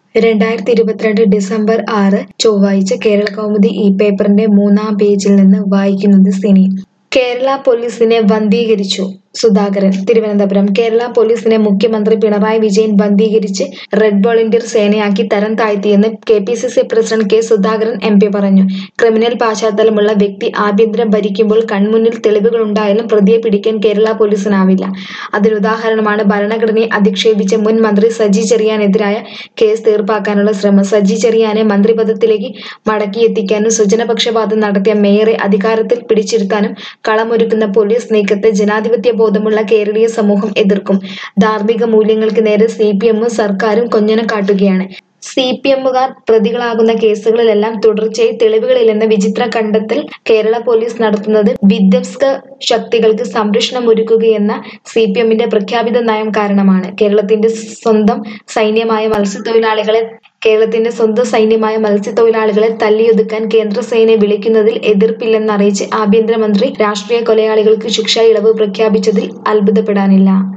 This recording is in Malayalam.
രണ്ടായിരത്തി ഇരുപത്തിരണ്ട് ഡിസംബർ ആറ് ചൊവ്വാഴ്ച കേരള കൗമുദി ഈ പേപ്പറിന്റെ മൂന്നാം പേജിൽ നിന്ന് വായിക്കുന്നത് സിനി കേരള പോലീസിനെ വന്ധീകരിച്ചു സുധാകരൻ തിരുവനന്തപുരം കേരള പോലീസിനെ മുഖ്യമന്ത്രി പിണറായി വിജയൻ വന്ധീകരിച്ച് റെഡ് വോളണ്ടിയർ സേനയാക്കി തരം താഴ്ത്തിയെന്ന് K P C C president K Sudhakaran M P പറഞ്ഞു ക്രിമിനൽ പശ്ചാത്തലമുള്ള വ്യക്തി ആഭ്യന്തരം ഭരിക്കുമ്പോൾ കൺമുന്നിൽ തെളിവുകളുണ്ടായാലും പ്രതിയെ പിടിക്കാൻ കേരള പോലീസിനാവില്ല അതിനുദാഹരണമാണ് ഭരണഘടനയെ അധിക്ഷേപിച്ച മുൻ മന്ത്രി സജി ചെറിയാനെതിരായ കേസ് തീർപ്പാക്കാനുള്ള ശ്രമം സജി ചെറിയാനെ മന്ത്രിപദത്തിലേക്ക് മടക്കിയെത്തിക്കാനും സ്വജനപക്ഷപാതം നടത്തിയ മേയറെ അധികാരത്തിൽ പിടിച്ചിരുത്താനും കളമൊരുക്കുന്ന പോലീസ് നീക്കത്തെ ജനാധിപത്യ ബോധമുള്ള കേരളീയ സമൂഹം എതിർക്കും ധാർമ്മിക മൂല്യങ്ങൾക്ക് നേരെ സി പി എമ്മും സർക്കാരും കൊഞ്ഞനം കാട്ടുകയാണ് സി പി എമ്മുകാർ പ്രതികളാകുന്ന കേസുകളിലെല്ലാം തുടർച്ചയായി തെളിവുകളില്ലെന്ന വിചിത്ര കണ്ടെത്തൽ കേരള പോലീസ് നടത്തുന്നത് വിധ്വംസക ശക്തികൾക്ക് സംരക്ഷണം ഒരുക്കുകയെന്ന സി പി എമ്മിന്റെ പ്രഖ്യാപിത നയം കാരണമാണ് കേരളത്തിന്റെ സ്വന്തം സൈന്യമായ മത്സ്യത്തൊഴിലാളികളെ കേരളത്തിന്റെ സ്വന്തം സൈന്യമായ മത്സ്യത്തൊഴിലാളികളെ തല്ലിയൊതുക്കാൻ കേന്ദ്രസേനയെ വിളിക്കുന്നതിൽ എതിർപ്പില്ലെന്നറിയിച്ച് ആഭ്യന്തരമന്ത്രി രാഷ്ട്രീയ കൊലയാളികൾക്ക് ശിക്ഷാ ഇളവ് പ്രഖ്യാപിച്ചതിൽ അത്ഭുതപ്പെടാനില്ല